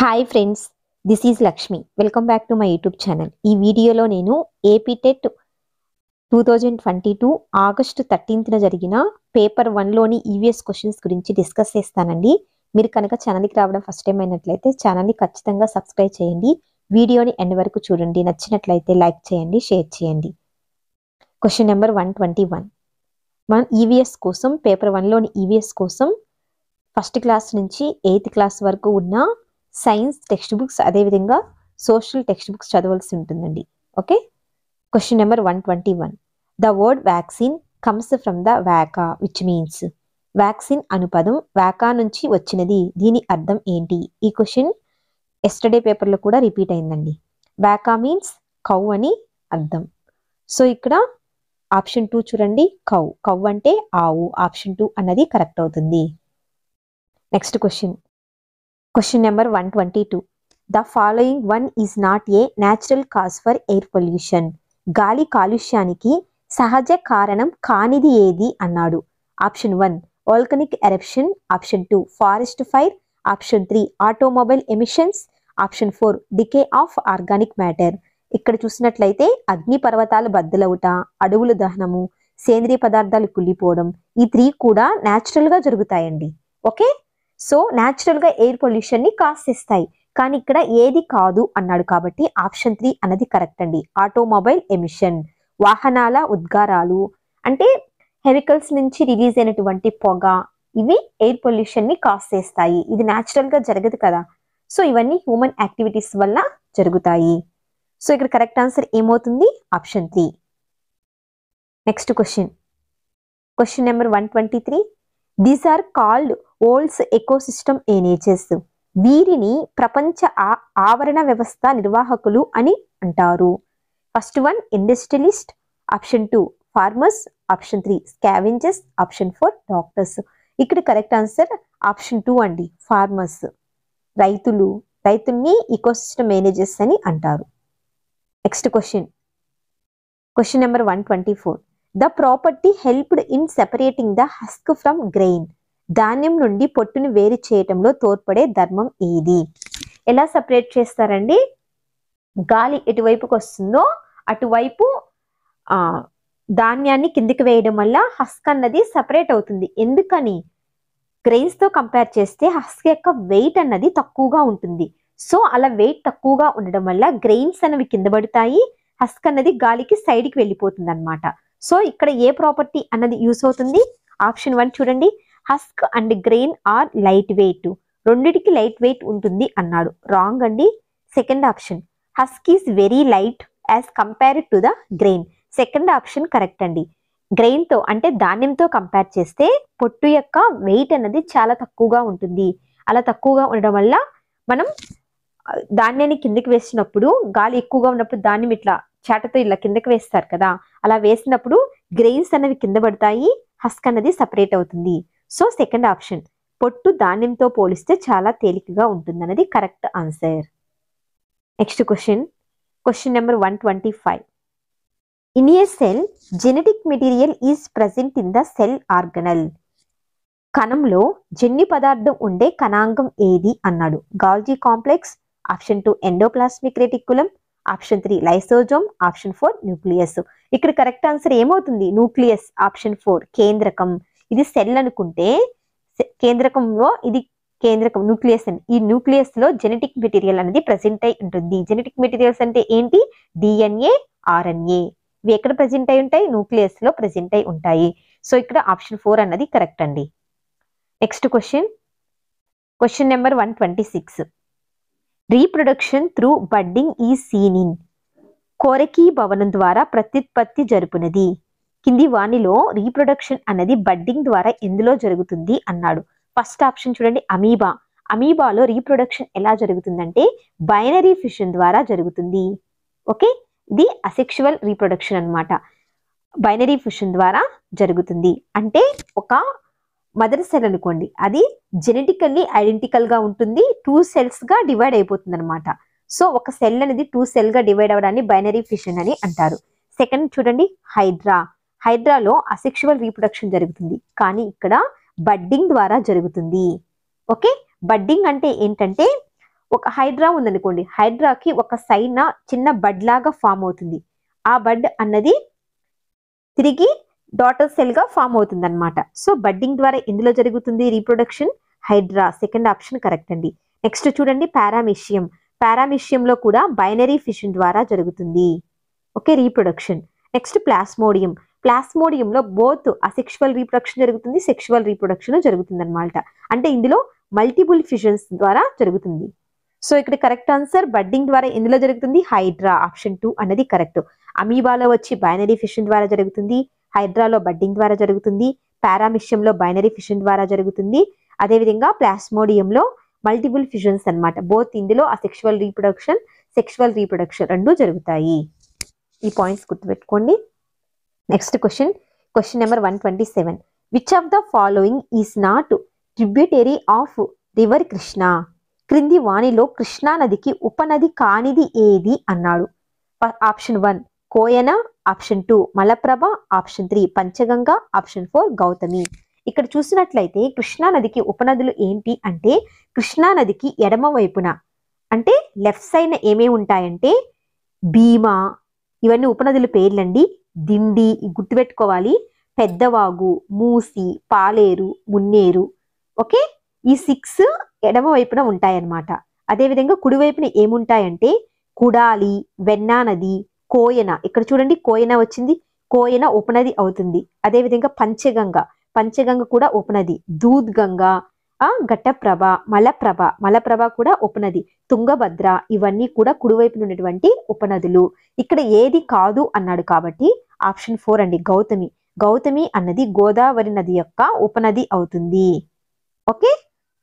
hi friends this is Lakshmi welcome back to my YouTube channel ఈ వీడియోలో నేను AP TET two thousand twenty two August థర్టీన్త్న జరిగిన paper వన్లోని ఈవీఎస్ క్వశ్చన్స్ గురించి డిస్కస్ చేస్తానండి మీరు కనుక ఛానల్కి రావడం ఫస్ట్ టైం అయినట్లయితే ఛానల్ని ఖచ్చితంగా సబ్స్క్రైబ్ చేయండి వీడియోని ఎండ్ వరకు చూడండి నచ్చినట్లయితే లైక్ చేయండి షేర్ చేయండి question number one twenty one మన ఈవీఎస్ కోసం పేపర్ వన్లోని ఈవీఎస్ కోసం ఫస్ట్ క్లాస్ నుంచి ఎయిత్ క్లాస్ వరకు ఉన్న సైన్స్ టెక్స్ట్ బుక్స్ అదేవిధంగా సోషల్ టెక్స్ట్ బుక్స్ చదవాల్సి ఉంటుందండి okay question number one twenty one the word vaccine comes from the vacca which means vaccine అను పదం వ్యాకా నుంచి వచ్చినది దీని అర్థం ఏంటి ఈ క్వశ్చన్ ఎస్టర్డే పేపర్లో కూడా రిపీట్ అయిందండి వ్యాకా మీన్స్ కౌ అని అర్థం సో ఇక్కడ ఆప్షన్ టూ చూడండి కౌ కౌ అంటే ఆవు ఆప్షన్ టూ అన్నది కరెక్ట్ అవుతుంది next question question number one twenty two the following one is not a natural cause for air pollution గాలి కాలుష్యానికి సహజ కారణం కానిది ఏది అన్నాడు option one volcanic eruption option two forest fire option three automobile emissions option four decay of organic matter ఇక్కడ చూసినట్లయితే అగ్ని పర్వతాలు బద్దలవుట అడవుల దహనము సేంద్రియ పదార్థాలు కుళ్ళిపోవడం ఈ త్రీ కూడా natural గా జరుగుతాయండి ఓకే సో న్యాచురల్ గా ఎయిర్ పొల్యూషన్ ని కాస్ చేస్తాయి కానీ ఇక్కడ ఏది కాదు అన్నాడు కాబట్టి ఆప్షన్ త్రీ అన్నది కరెక్ట్ అండి ఆటోమొబైల్ ఎమిషన్ వాహనాల ఉద్గారాలు అంటే కెమికల్స్ నుంచి రిలీజ్ అయినటువంటి పొగ ఇవి ఎయిర్ పొల్యూషన్ ని కాస్ చేస్తాయి ఇది న్యాచురల్ గా జరగదు కదా సో ఇవన్నీ హ్యూమన్ యాక్టివిటీస్ వల్ల జరుగుతాయి సో ఇక్కడ కరెక్ట్ ఆన్సర్ ఏమవుతుంది option three next question question number one twenty three these are called world's ecosystem managers వీరిని ప్రపంచ ఆ- ఆవరణ వ్యవస్థ నిర్వాహకులు అని అంటారు first one industrialist option two farmers option three scavengers option four doctors ఇక్కడ కరెక్ట్ ఆన్సర్ ఆప్షన్ టూ అండి ఫార్మర్స్ రైతులు రైతుల్ని ఇకోసిస్టమ్ మేనేజర్స్ అని అంటారు next question question number one twenty four the property helped in separating the husk from grain ధాన్యం నుండి పొట్టును వేరు చేయటంలో తోడ్పడే ధర్మం ఏది ఎలా సపరేట్ చేస్తారండి గాలి ఎటువైపుకి వస్తుందో అటువైపు ఆ ధాన్యాన్ని కిందికి వేయడం వల్ల హస్క్ అన్నది సపరేట్ అవుతుంది ఎందుకని గ్రెయిన్స్ తో కంపేర్ చేస్తే హస్క్ యొక్క వెయిట్ అన్నది తక్కువగా ఉంటుంది సో అలా వెయిట్ తక్కువగా ఉండడం వల్ల గ్రెయిన్స్ అనేవి కింద పడతాయి హస్క్ అన్నది గాలికి సైడ్ కి వెళ్ళిపోతుంది అనమాట సో ఇక్కడ ఏ ప్రాపర్టీ అన్నది యూస్ అవుతుంది ఆప్షన్ వన్ చూడండి husk and grain are light weight రెండిటికి లైట్ వెయిట్ ఉంటుంది అన్నాడు రాంగ్ అండి second option husk is very light as compare to the grain second option correct అండి గ్రెయిన్ తో అంటే ధాన్యంతో కంపేర్ చేస్తే పొట్టు యొక్క వెయిట్ అన్నది చాలా తక్కువగా ఉంటుంది అలా తక్కువగా ఉండడం వల్ల మనం ఆ, ధాన్యాన్ని కిందకి వేసినప్పుడు గాలి ఎక్కువగా ఉన్నప్పుడు ధాన్యం ఇట్లా చాటతో ఇలా కిందకి వేస్తారు కదా అలా వేసినప్పుడు గ్రెయిన్స్ అనేవి కింద పడతాయి హస్క్ అన్నది సపరేట్ అవుతుంది సో సెకండ్ ఆప్షన్ పొట్టు ధాన్యంతో పోలిస్తే చాలా తేలికగా ఉంటుంది అన్నది correct answer next question question number one twenty five in a cell genetic material is present in the cell organelle కణంలో జన్యు పదార్థం ఉండే కణాంగం ఏది అన్నాడు Golgi complex option two endoplasmic reticulum option three lysosome option four nucleus ఇక్కడ correct answer ఏమవుతుంది nucleus option four కేంద్రకం ఇది సెల్ అనుకుంటే సె- కేంద్రకంలో ఇది కేంద్రకం న్యూక్లియస్ అని ఈ న్యూక్లియస్ లో జెనెటిక్ మెటీరియల్ అనేది ప్రెసెంట్ అయి ఉంటుంది జెనెటిక్ మెటీరియల్స్ అంటే ఏంటి డిఎన్ఏ ఆర్ఎన్ఏ ఇవి ఎక్కడ ప్రెసెంట్ అయి ఉంటాయి న్యూక్లియస్ లో ప్రెసెంట్ అయి ఉంటాయి సో ఇక్కడ ఆప్షన్ ఫోర్ అన్నది కరెక్ట్ అండి next question question number one twenty six reproduction through budding is seen in కోరకీ భవనం ద్వారా ప్రత్యుత్పత్తి జరుపునది కింది వానిలో రీప్రొడక్షన్ అనేది బడ్డింగ్ ద్వారా ఎందులో జరుగుతుంది అన్నాడు ఫస్ట్ ఆప్షన్ చూడండి అమీబా అమీబాలో రీప్రొడక్షన్ ఎలా జరుగుతుందంటే బైనరీ ఫిషన్ ద్వారా జరుగుతుంది ఓకే ఇది అసెక్షువల్ రీప్రొడక్షన్ అన్నమాట బైనరీ ఫిషన్ ద్వారా జరుగుతుంది అంటే ఒక మదర్ సెల్ అనుకోండి అది జెనెటికల్లీ ఐడెంటికల్ గా ఉంటుంది టూ సెల్స్ గా డివైడ్ అయిపోతుంది అనమాట సో ఒక సెల్ అనేది టూ సెల్ గా డివైడ్ అవ్వడాన్ని బైనరీ ఫిషన్ అని అంటారు సెకండ్ చూడండి హైడ్రా హైడ్రాలో అసెక్షువల్ రీప్రొడక్షన్ జరుగుతుంది కానీ ఇక్కడ బడ్డింగ్ ద్వారా జరుగుతుంది ఓకే బడ్డింగ్ అంటే ఏంటంటే ఒక హైడ్రా ఉందనుకోండి హైడ్రాకి ఒక సైడ్న చిన్న బడ్ లాగా ఫామ్ అవుతుంది ఆ బడ్ అన్నది తిరిగి డాటర్ సెల్ గా ఫామ్ అవుతుంది అనమాట సో బడ్డింగ్ ద్వారా ఎందులో జరుగుతుంది reproduction hydra second option correct అండి నెక్స్ట్ చూడండి పారామిషియం పారామిషియంలో కూడా బైనరీ ఫిషన్ ద్వారా జరుగుతుంది ఓకే రీప్రొడక్షన్ నెక్స్ట్ ప్లాస్మోడియం ప్లాస్మోడియంలో బోత్ అసెక్షువల్ రీప్రొడక్షన్ జరుగుతుంది సెక్షువల్ రీప్రొడక్షన్ జరుగుతుంది అనమాట అంటే ఇందులో మల్టిపుల్ ఫిషన్స్ ద్వారా జరుగుతుంది సో ఇక్కడ కరెక్ట్ ఆన్సర్ బడ్డింగ్ ద్వారా ఎందులో జరుగుతుంది హైడ్రా ఆప్షన్ టూ అన్నది కరెక్ట్ అమీబాలో వచ్చి బైనరీ ఫిషన్ ద్వారా జరుగుతుంది హైడ్రాలో బడ్డింగ్ ద్వారా జరుగుతుంది పారామిషియంలో బైనరీ ఫిషన్ ద్వారా జరుగుతుంది అదేవిధంగా ప్లాస్మోడియంలో మల్టిపుల్ ఫిషన్స్ అన్నమాట బోత్ ఇందులో అసెక్షువల్ రీప్రొడక్షన్ సెక్షువల్ రీప్రొడక్షన్ రెండు జరుగుతాయి ఈ పాయింట్స్ గుర్తుపెట్టుకోండి next question question number one twenty seven which of the following is not tributary of river Krishna క్రింది వాణిలో కృష్ణా నదికి ఉపనది కానిది ఏది అన్నాడు option one Koyna option two Malaprabha option three Panchaganga option four Gautami ఇక్కడ చూసినట్లయితే కృష్ణా నదికి ఉపనదులు ఏంటి అంటే కృష్ణా నదికి ఎడమ వైపున అంటే లెఫ్ట్ సైడ్ ఏమేమి ఉంటాయంటే భీమా ఇవన్నీ ఉపనదుల పేర్లండి దిండి ఇవి గుర్తుపెట్టుకోవాలి పెద్దవాగు మూసి పాలేరు మున్నేరు ఓకే ఈ సిక్స్ ఎడమ వైపున ఉంటాయన్నమాట అదేవిధంగా కుడివైపున ఏముంటాయంటే కుడాలి వెన్నా నది కోయన ఇక్కడ చూడండి కోయన వచ్చింది కోయన ఉపనది అవుతుంది అదేవిధంగా పంచగంగ పంచగంగ కూడా ఉపనది దూద్ గంగ ఆ ఘట్టప్రభ మలప్రభ మలప్రభ కూడా ఉపనది తుంగభద్ర ఇవన్నీ కూడా కుడివైపున ఉన్నటువంటి ఉపనదులు ఇక్కడ ఏది కాదు అన్నాడు కాబట్టి ఆప్షన్ ఫోర్ అండి గౌతమి గౌతమి అన్నది గోదావరి నది యొక్క ఉపనది అవుతుంది ఓకే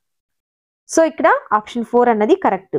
సో ఇక్కడ ఆప్షన్ ఫోర్ అన్నది correct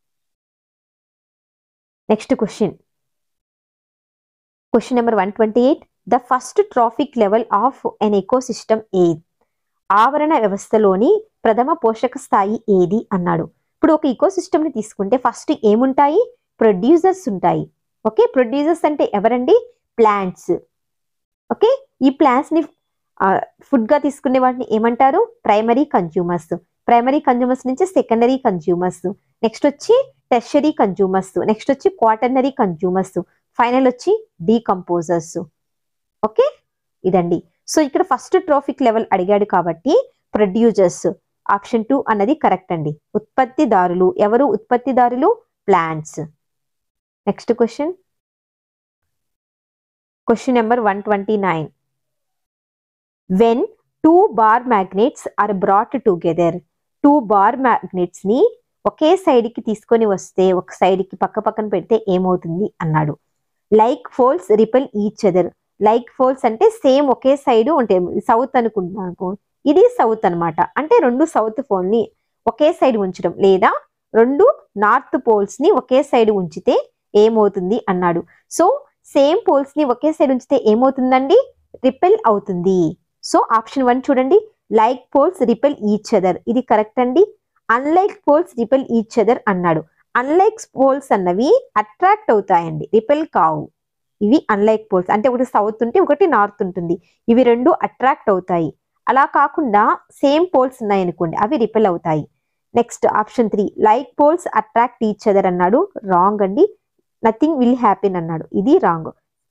next question question number one twenty eight the first trophic level of an ecosystem ఏది ఆవరణ వ్యవస్థలోని ప్రథమ పోషక స్థాయి ఏది అన్నాడు ఇప్పుడు ఒక ఈకోసిస్టమ్ ని తీసుకుంటే ఫస్ట్ ఏముంటాయి ప్రొడ్యూసర్స్ ఉంటాయి ఓకే ప్రొడ్యూసర్స్ అంటే ఎవరండి ప్లాంట్స్ ఓకే ఈ ప్లాంట్స్ ని ఫుడ్ గా తీసుకునే వాటిని ఏమంటారు ప్రైమరీ కన్జ్యూమర్స్ ప్రైమరీ కన్జ్యూమర్స్ నుంచి సెకండరీ కన్జ్యూమర్స్ నెక్స్ట్ వచ్చి టెర్షరీ కన్జ్యూమర్స్ నెక్స్ట్ వచ్చి క్వాటర్నరీ కన్జ్యూమర్స్ ఫైనల్ వచ్చి డీకంపోజర్స్ ఓకే ఇదండి సో ఇక్కడ ఫస్ట్ ట్రాఫిక్ లెవెల్ అడిగాడు కాబట్టి ప్రొడ్యూసర్స్ ఆప్షన్ టూ అన్నది కరెక్ట్ అండి ఉత్పత్తిదారులు ఎవరు ఉత్పత్తిదారులు plants next question question number one twenty nine when two bar magnets are brought together two bar magnets ని ఒకే సైడ్ కి తీసుకొని వస్తే ఒక సైడ్ కి పక్క పక్కన పెడితే ఏమవుతుంది అన్నాడు like poles repel each other like poles అంటే సేమ్ ఒకే సైడ్ ఉంటాయి సౌత్ అనుకుంటున్నాను ఇది సౌత్ అన్నమాట అంటే రెండు సౌత్ ఫోల్ ని ఒకే సైడ్ ఉంచడం లేదా రెండు నార్త్ పోల్స్ ని ఒకే సైడ్ ఉంచితే ఏమవుతుంది అన్నాడు సో సేమ్ పోల్స్ ని ఒకే సైడ్ ఉంచితే ఏమవుతుందండి రిపెల్ అవుతుంది సో ఆప్షన్ వన్ చూడండి like poles repel each other ఇది కరెక్ట్ అండి unlike poles repel each other అన్నాడు అన్లైక్ పోల్స్ అన్నవి అట్రాక్ట్ అవుతాయండి రిపెల్ కావు ఇవి అన్లైక్ పోల్స్ అంటే ఒకటి సౌత్ ఉంటే ఒకటి నార్త్ ఉంటుంది ఇవి రెండు అట్రాక్ట్ అవుతాయి అలా కాకుండా సేమ్ పోల్స్ ఉన్నాయనుకోండి అవి రిపెల్ అవుతాయి next option three like poles attract each other అన్నాడు రాంగ్ అండి నథింగ్ విల్ హ్యాపీన్ అన్నాడు ఇది రాంగ్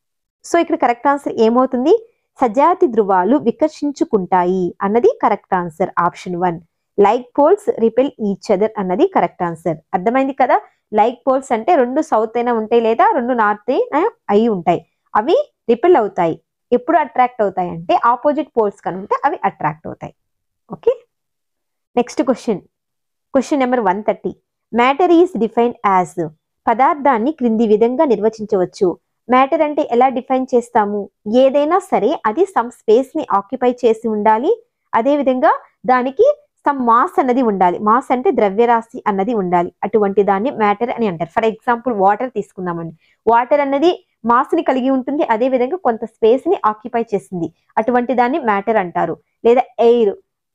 సో ఇక్కడ కరెక్ట్ ఆన్సర్ ఏమవుతుంది సజాతి ధృవాలు వికర్షించుకుంటాయి అన్నది correct answer option one like poles repel each other అన్నది కరెక్ట్ ఆన్సర్ అర్థమైంది కదా లైక్ పోల్స్ అంటే రెండు సౌత్ అయినా ఉంటాయి లేదా రెండు నార్త్ అయినా అయి ఉంటాయి అవి రిపెల్ అవుతాయి ఎప్పుడు అట్రాక్ట్ అవుతాయి అంటే ఆపోజిట్ పోల్స్ కనుంటే అవి అట్రాక్ట్ అవుతాయి okay next question question number one thirty matter is defined as పదార్థాన్ని క్రింది విధంగా నిర్వచించవచ్చు మ్యాటర్ అంటే ఎలా డిఫైన్ చేస్తాము ఏదైనా సరే అది సమ్ స్పేస్ ని ఆక్యుపై చేసి ఉండాలి అదే విధంగా దానికి సమ్ మాస్ అన్నది ఉండాలి మాస్ అంటే ద్రవ్యరాశి అన్నది ఉండాలి అటువంటి దాన్ని మ్యాటర్ అని అంటారు ఫర్ ఎగ్జాంపుల్ వాటర్ తీసుకుందామండి వాటర్ అన్నది మాస్ ని కలిగి ఉంటుంది అదే విధంగా కొంత స్పేస్ ని ఆక్యుపై చేస్తుంది అటువంటి దాన్ని మ్యాటర్ అంటారు లేదా ఎయిర్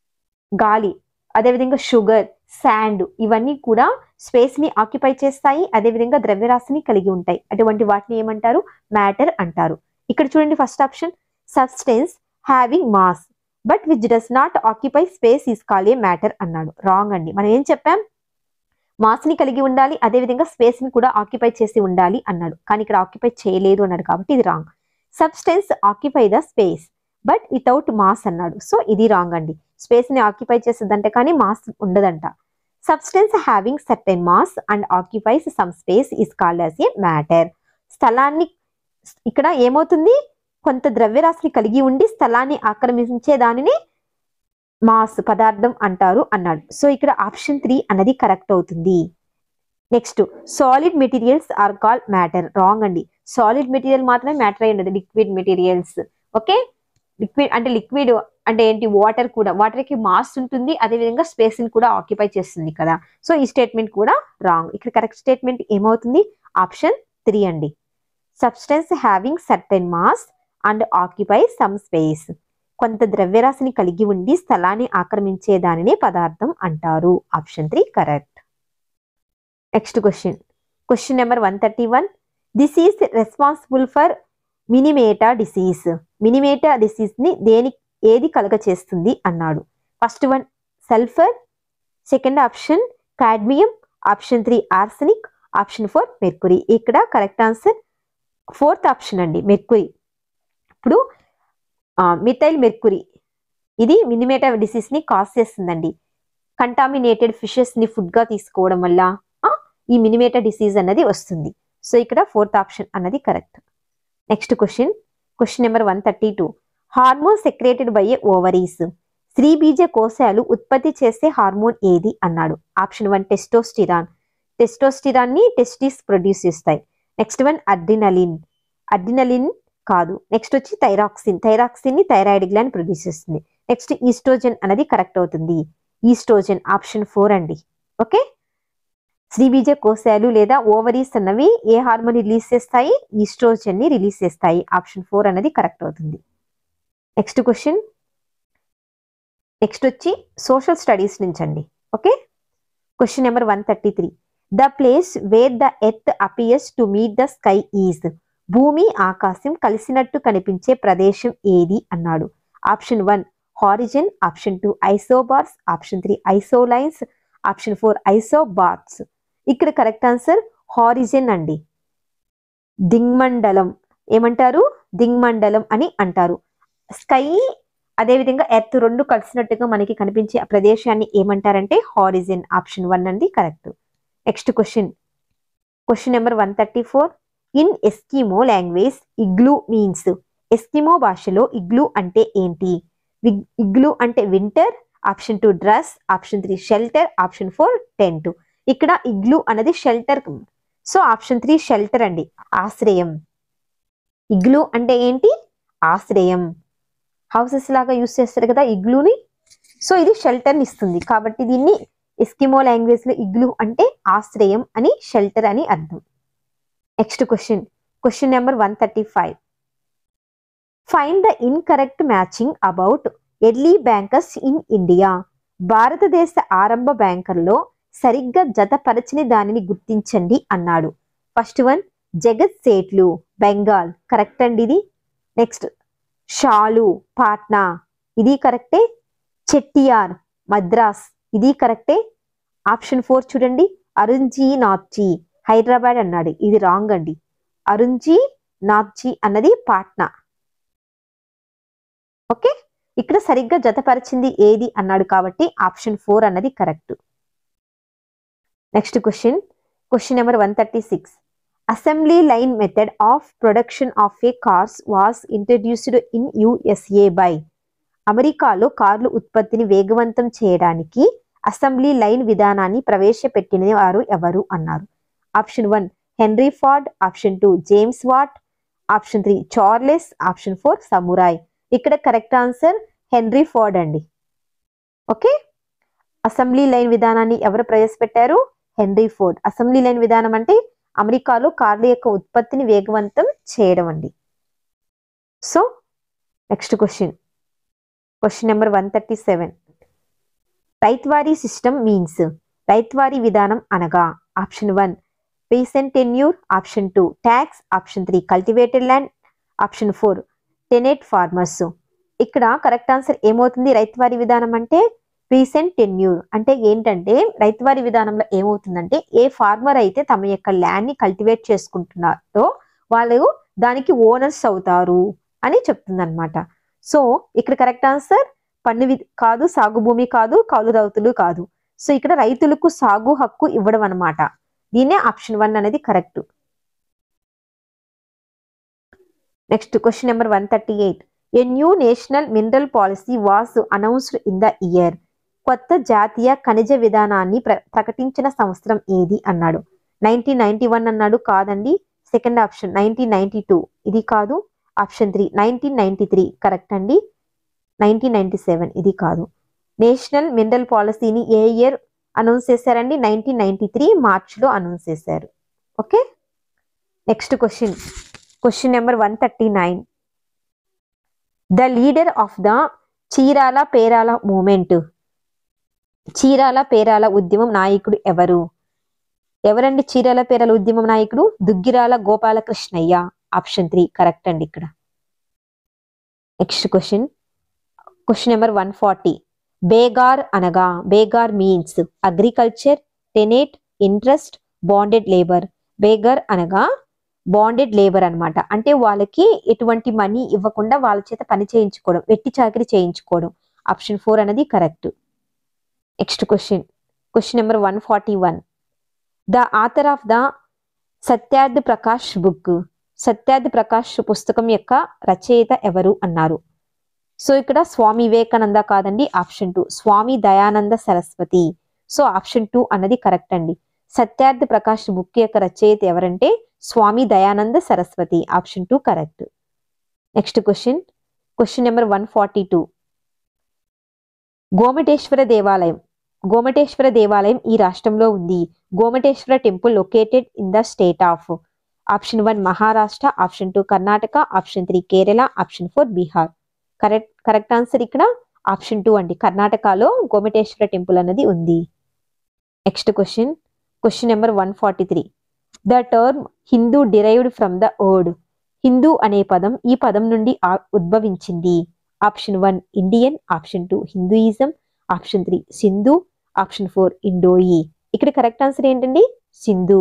గాలి అదేవిధంగా షుగర్ శాండ్ ఇవన్నీ కూడా స్పేస్ ని ఆక్యుపై చేస్తాయి అదేవిధంగా ద్రవ్యరాశిని కలిగి ఉంటాయి అటువంటి వాటిని ఏమంటారు మ్యాటర్ అంటారు ఇక్కడ చూడండి first option substance having mass but which does not occupy space is call a matter అన్నాడు రాంగ్ అండి మనం ఏం చెప్పాం మాస్ ని కలిగి ఉండాలి అదేవిధంగా స్పేస్ ని కూడా ఆక్యుపై చేసి ఉండాలి అన్నాడు కానీ ఇక్కడ ఆక్యుపై చేయలేదు అన్నాడు కాబట్టి ఇది wrong substance occupy the space but without mass అన్నాడు సో ఇది రాంగ్ అండి స్పేస్ ని ఆక్యుపై చేస్తుందంటే కానీ మాస్ ఉండదంట substance having certain mass and occupies some space is called as a matter స్థలాన్ని ఇక్కడ ఏమవుతుంది కొంత ద్రవ్యరాశిని కలిగి ఉండి స్థలాన్ని ఆక్రమించే దానిని మాస్ పదార్థం అంటారు అన్నాడు సో ఇక్కడ ఆప్షన్ త్రీ అన్నది కరెక్ట్ అవుతుంది next solid materials are call matter wrong అండి సాలిడ్ మెటీరియల్ మాత్రమే మ్యాటర్ అయి ఉండదు లిక్విడ్ మెటీరియల్స్ ఓకే లిక్విడ్ అంటే లిక్విడ్ అంటే ఏంటి వాటర్ కూడా వాటర్ కి మాస్ ఉంటుంది అదేవిధంగా స్పేస్ ని కూడా ఆక్యుపై చేస్తుంది కదా సో ఈ స్టేట్మెంట్ కూడా రాంగ్ ఇక్కడ కరెక్ట్ స్టేట్మెంట్ ఏమవుతుంది ఆప్షన్ త్రీ అండి substance having certain mass and occupy some space కొంత ద్రవ్యరాశిని కలిగి ఉండి స్థలాన్ని ఆక్రమించే దానిని పదార్థం అంటారు option three correct next question question number one thirty one this is responsible for Minamata disease Minamata disease ని దేని ఏది కలగ చేస్తుంది అన్నాడు first one sulphur second option cadmium option three arsenic option four mercury ఇక్కడ కరెక్ట్ ఆన్సర్ ఫోర్త్ ఆప్షన్ అండి Mercury ఇప్పుడు methyl mercury ఇది మినిమేటా డిసీజ్ ని కాజ్ చేస్తుందండి కంటామినేటెడ్ ఫిషెస్ ని ఫుడ్ గా తీసుకోవడం వల్ల ఆ, ఈ మినిమేటా డిసీజ్ అన్నది వస్తుంది సో ఇక్కడ ఫోర్త్ ఆప్షన్ అన్నది correct next question question number one thirty two hormone secreted by a ovaries స్త్రీ బీజ కోశాలు ఉత్పత్తి చేసే హార్మోన్ ఏది అన్నాడు ఆప్షన్ వన్ టెస్టోస్టిరాన్ టెస్టోస్టిరాన్ ని టెస్టిస్ ప్రొడ్యూస్ చేస్తాయి నెక్స్ట్ వన్ అడ్రినలిన్ అడ్రినలిన్ కాదు నెక్స్ట్ వచ్చి థైరాక్సిన్ థైరాక్సిన్ ని థైరాయిడ్ గ్లాండ్ ప్రొడ్యూస్ చేస్తుంది నెక్స్ట్ ఈస్ట్రోజన్ అనేది కరెక్ట్ అవుతుంది ఈస్ట్రోజన్ ఆప్షన్ ఫోర్ అండి ఓకే శ్రీబీజ కోశాలు లేదా ఓవరీస్ అన్నవి ఏ హార్మోన్ రిలీజ్ చేస్తాయి ఈస్ట్రోజన్ ని రిలీజ్ చేస్తాయి ఆప్షన్ ఫోర్ అనేది కరెక్ట్ అవుతుంది నెక్స్ట్ క్వశ్చన్ నెక్స్ట్ వచ్చి సోషల్ స్టడీస్ నుంచి అండి okay question number one thirty three the place where the earth appears to meet the sky is భూమి ఆకాశం కలిసినట్టు కనిపించే ప్రదేశం ఏది అన్నాడు option one horizon option two isobars option three isolines option four isobars ఇక్కడ కరెక్ట్ ఆన్సర్ హారిజన్ అండి దింగ్మండలం ఏమంటారు దింగ్మండలం అని అంటారు స్కై అదేవిధంగా ఎర్త్ రెండు కలిసినట్టుగా మనకి కనిపించే ఆ ప్రదేశాన్ని ఏమంటారంటే హారిజన్ ఆప్షన్ వన్ అండి correct next question question number one thirty four in Eskimo language igloo means Eskimo భాషలో ఇగ్లూ అంటే ఏంటి విగ్- ఇగ్లూ అంటే winter option two dress option three shelter option four tent ఇక్కడ ఇగ్లూ అనేది shelter so option three shelter అండి ఆశ్రయం igloo అంటే ఏంటి ఆశ్రయం హౌసెస్ లాగా యూస్ చేస్తారు కదా ఇగ్లూని సో ఇది షెల్టర్ని ఇస్తుంది కాబట్టి దీన్ని ఎస్కిమో లాంగ్వేజ్ లో ఇగ్లూ అంటే ఆశ్రయం అని షెల్టర్ అని అర్థం next question question number one thirty five find the incorrect matching about early bankers in India భారతదేశ ఆరంభ బ్యాంకర్లో సరిగ్గా జతపరచని దానిని గుర్తించండి అన్నాడు ఫస్ట్ వన్ జగత్ సేట్లు బెంగాల్ కరెక్ట్ అండి ఇది నెక్స్ట్ షాలు పాట్నా ఇది కరెక్టే చెట్టియార్ మద్రాస్ ఇది కరెక్టే ఆప్షన్ ఫోర్ చూడండి అరుంజీ నాథ్జీ హైదరాబాద్ అన్నాడు ఇది రాంగ్ అండి అరుంజీ నాథ్జీ అన్నది పాట్నా ఓకే ఇక్కడ సరిగ్గా జతపరిచింది ఏది అన్నాడు కాబట్టి ఆప్షన్ ఫోర్ అన్నది correct next question question number one thirty six assembly line method of production of a cars was introduced in USA by అమెరికాలో కార్లు ఉత్పత్తిని వేగవంతం చేయడానికి అసెంబ్లీ లైన్ విధానాన్ని ప్రవేశపెట్టిన వారు ఎవరు అన్నారు option one Henry Ford option two James Watt option three Charles option four samurai ఇక్కడ కరెక్ట్ ఆన్సర్ హెన్రీ ఫార్డ్ అండి ఓకే అసెంబ్లీ లైన్ విధానాన్ని ఎవరు ప్రవేశపెట్టారు హెన్రీ ఫోర్డ్ అసెంబ్లీ లైన్ విధానం అంటే అమెరికాలో కార్ల యొక్క ఉత్పత్తిని వేగవంతం చేయడం అండి so next question question number one thirty seven ryotwari system means ryotwari విధానం అనగా option one recent tenure option two tax option three cultivated land option four tenant farmers ఇక్కడ కరెక్ట్ ఆన్సర్ ఏమవుతుంది రైతువారి విధానం అంటే రీసెంట్ టెన్యూర్ అంటే ఏంటంటే రైతువారి విధానంలో ఏమవుతుందంటే ఏ ఫార్మర్ అయితే తమ యొక్క ల్యాండ్ ని కల్టివేట్ చేసుకుంటున్నారో వాళ్ళు దానికి ఓనర్స్ అవుతారు అని చెప్తుంది సో ఇక్కడ కరెక్ట్ ఆన్సర్ పన్ను వి- కాదు సాగు భూమి కాదు కౌలు రైతులు కాదు సో ఇక్కడ రైతులకు సాగు హక్కు ఇవ్వడం అన్నమాట దీన్నే ఆప్షన్ వన్ అనేది correct next question number one thirty eight a new national mineral policy was announced in the year కొత్త జాతీయ ఖనిజ విధానాన్ని ప్ర ప్రకటించిన సంవత్సరం ఏది అన్నాడు నైన్టీన్ నైన్టీ వన్ అన్నాడు కాదండి second option nineteen ninety two ఇది కాదు option three nineteen ninety three correct అండి నైన్టీన్ నైన్టీ సెవెన్ ఇది కాదు నేషనల్ మినరల్ పాలసీని ఏ ఇయర్ అనౌన్స్ చేశారండి నైన్టీన్ నైన్టీ త్రీ మార్చ్లో అనౌన్స్ చేశారు okay next question question number one thirty nine the leader of the Chirala Perala movement Chirala Perala ఉద్యమం నాయకుడు ఎవరు ఎవరండి చీరాల పేరాల ఉద్యమం నాయకుడు Duggirala Gopalakrishnayya option three correct అండి ఇక్కడ next question question number one forty begar అనగా begar means agriculture tenant interest bonded labour begar అనగా బాండెడ్ లేబర్ అన్నమాట అంటే వాళ్ళకి ఎటువంటి మనీ ఇవ్వకుండా వాళ్ళ చేత పని చేయించుకోవడం వెట్టి చాకరీ చేయించుకోవడం ఆప్షన్ ఫోర్ అనేది correct next question question number one forty one the author of the Satyarth Prakash book Satyarth Prakash పుస్తకం యొక్క రచయిత ఎవరు అన్నారు సో ఇక్కడ స్వామి వివేకానంద కాదండి option two Swami Dayananda Saraswati so option two అన్నది కరెక్ట్ అండి సత్యార్థ్ ప్రకాష్ బుక్ యొక్క రచయిత ఎవరంటే Swami Dayananda Saraswati option two correct next question question number one forty two Gomateshwara దేవాలయం గోమటేశ్వర దేవాలయం ఈ రాష్ట్రంలో ఉంది Gomateshwara temple located in the state of option one Maharashtra option two Karnataka option three Kerala option four Bihar correct correct answer ఇక్కడ ఆప్షన్ టూ అండి కర్ణాటకలో గోమటేశ్వర టెంపుల్ అన్నది ఉంది next question question number one forty three the term Hindu derived from the word Hindu అనే పదం ఈ పదం నుండి ఆ- ఉద్భవించింది option one Indian option two Hinduism option three Sindhu option four ఇండోయి ఇక్కడ కరెక్ట్ ఆన్సర్ ఏంటండి సింధు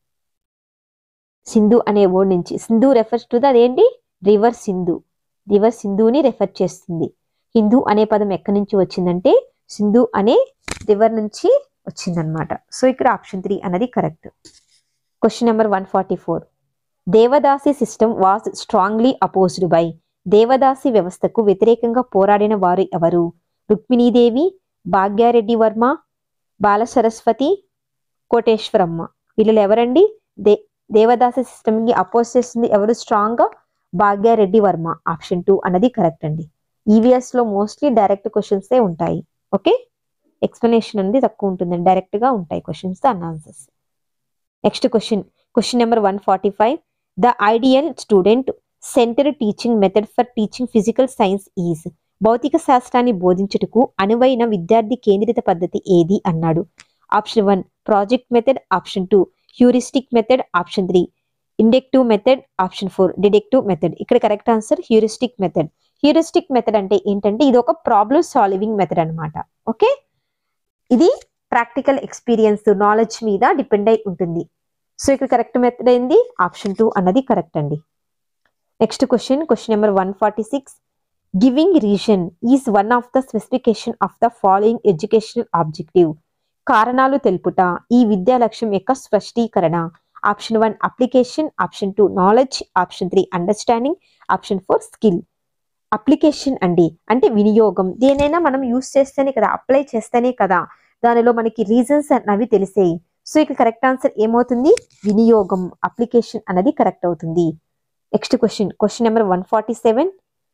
సింధు అనే వర్డ్ నుంచి సింధు రెఫర్స్ టు ద అదేంటి రివర్ సింధు రివర్ సింధుని రెఫర్ చేస్తుంది హిందూ అనే పదం ఎక్కడి నుంచి వచ్చిందంటే సింధు అనే రివర్ నుంచి వచ్చిందనమాట సో ఇక్కడ ఆప్షన్ త్రీ అన్నది correct question number one forty four devadasi system was strongly opposed by devadasi వ్యవస్థకు వ్యతిరేకంగా పోరాడిన వారు ఎవరు రుక్మిణీదేవి భాగ్యారెడ్డి వర్మ బాల సరస్వతి కోటేశ్వరమ్మ వీళ్ళు ఎవరండి దే దేవదాసి సిస్టమ్కి అపోజ్ చేస్తుంది ఎవరు స్ట్రాంగ్గా భాగ్యారెడ్డి వర్మ ఆప్షన్ టూ అన్నది కరెక్ట్ అండి ఈవీఎస్ లో మోస్ట్లీ డైరెక్ట్ క్వశ్చన్స్ ఉంటాయి ఓకే ఎక్స్ప్లెనేషన్ అనేది తక్కువ ఉంటుందండి డైరెక్ట్ గా ఉంటాయి questions and answers next question question number one forty five the ideal student centre teaching method for teaching physical science is భౌతిక శాస్త్రాన్ని బోధించుటకు అనువైన విద్యార్థి కేంద్రిత పద్ధతి ఏది అన్నాడు option one project method option two heuristic method option three inductive method option four deductive method ఇక్కడ correct answer heuristic method heuristic method అంటే ఏంటంటే ఇది ఒక ప్రాబ్లమ్ సాల్వింగ్ మెథడ్ అన్నమాట ఓకే ఇది ప్రాక్టికల్ ఎక్స్పీరియన్స్ నాలెడ్జ్ మీద డిపెండ్ అయి ఉంటుంది సో ఇక్కడ కరెక్ట్ మెథడ్ ఏంది ఆప్షన్ టూ అన్నది కరెక్ట్ అండి next question question number one forty six giving reason is one of the specification of the following educational objective కారణాలు తెలుపుట ఈ విద్యా లక్ష్యం యొక్క స్పష్టీకరణ option one application option two knowledge option three understanding option four skill application అండి అంటే వినియోగం దేనైనా మనం యూస్ చేస్తేనే కదా అప్లై చేస్తేనే కదా దానిలో మనకి రీజన్స్ అన్నవి తెలిసేయి సో ఇక కరెక్ట్ ఆన్సర్ ఏమవుతుంది వినియోగం అప్లికేషన్ అనేది కరెక్ట్ అవుతుంది next question question number one forty seven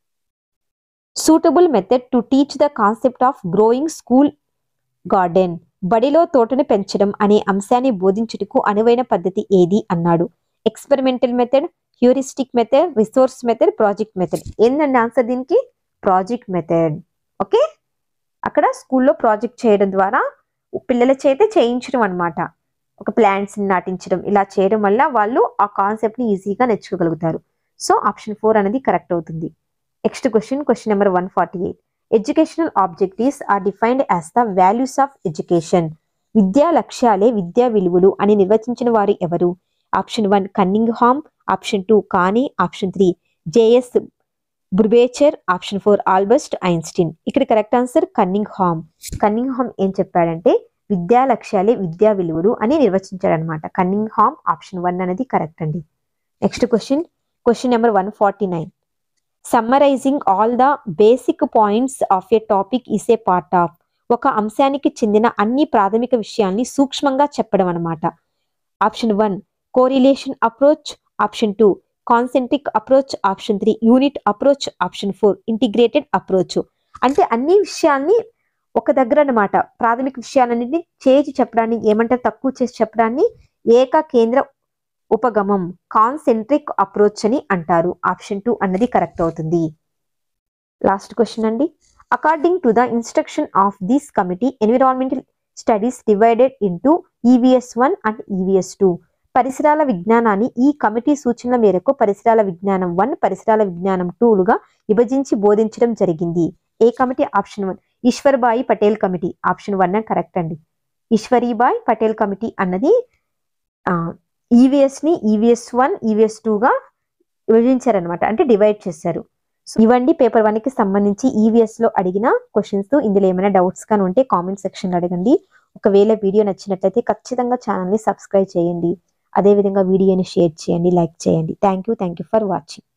suitable method to teach the concept of growing school garden బడిలో తోటను పెంచడం అనే అంశాన్ని బోధించుటకు అనువైన పద్ధతి ఏది అన్నాడు experimental method heuristic method resource method project method ఏందండి ఆన్సర్ దీనికి ప్రాజెక్ట్ మెథడ్ ఓకే అక్కడ స్కూల్లో ప్రాజెక్ట్ చేయడం ద్వారా పిల్లల చేత చేయించడం అన్నమాట ఒక ప్లాంట్స్ నాటించడం ఇలా చేయడం వల్ల వాళ్ళు ఆ కాన్సెప్ట్ ని ఈజీగా నేర్చుకోగలుగుతారు సో ఆప్షన్ ఫోర్ అనేది కరెక్ట్ అవుతుంది next question question number one forty eight educational objectives are defined as the values of education విద్యా లక్ష్యాలే విద్యా విలువలు అని నిర్వచించిన వారు ఎవరు option one Cunningham option two కానీ option three J S Brubacher option four Albert Einstein ఇక్కడ correct answer Cunningham Cunningham ఏం చెప్పాడంటే విద్యా లక్ష్యాలే విద్యా విలువలు అని నిర్వచించాడనమాట కన్నింగ్ హామ్ ఆప్షన్ వన్ అనేది కరెక్ట్ అండి next question question number one forty nine summarising all the basic points of a topic is a part of ఒక అంశానికి చెందిన అన్ని ప్రాథమిక విషయాల్ని సూక్ష్మంగా చెప్పడం అనమాట option one correlation approach option two concentric approach option three unit approach option four integrated approach అంటే అన్ని విషయాల్ని ఒక దగ్గర అనమాట ప్రాథమిక విషయాలన్నింటినీ చేసి చెప్పడాన్ని ఏమంటారు తక్కువ చేసి చెప్పడాన్ని ఏక కేంద్ర ఉపగమం కాన్సెంట్రిక్ అప్రోచ్ అని అంటారు ఆప్షన్ టూ అన్నది కరెక్ట్ అవుతుంది లాస్ట్ క్వశ్చన్ అండి according to the instruction of this committee environmental studies divided into EVS one and EVS two పరిసరాల విజ్ఞానాన్ని ఈ కమిటీ సూచనల మేరకు పరిసరాల విజ్ఞానం వన్ పరిసరాల విజ్ఞానం టూలుగా విభజించి బోధించడం జరిగింది ఏ committee option one Ishwarbai Patel committee option one correct అండి ఈశ్వరీబాయ్ పటేల్ కమిటీ అన్నది ఈవీఎస్ ని ఈవీఎస్ వన్ ఈవీఎస్ టూగా విభజించారనమాట అంటే డివైడ్ చేశారు సో ఇవండి పేపర్ వన్ కి సంబంధించి ఈవీఎస్ లో అడిగిన క్వశ్చన్స్ ఇందులో ఏమైనా డౌట్స్ కానీ ఉంటే కామెంట్ సెక్షన్ లో అడగండి ఒకవేళ వీడియో నచ్చినట్లయితే ఖచ్చితంగా ఛానల్ని సబ్స్క్రైబ్ చేయండి అదేవిధంగా వీడియోని షేర్ చేయండి లైక్ చేయండి thank you thank you for watching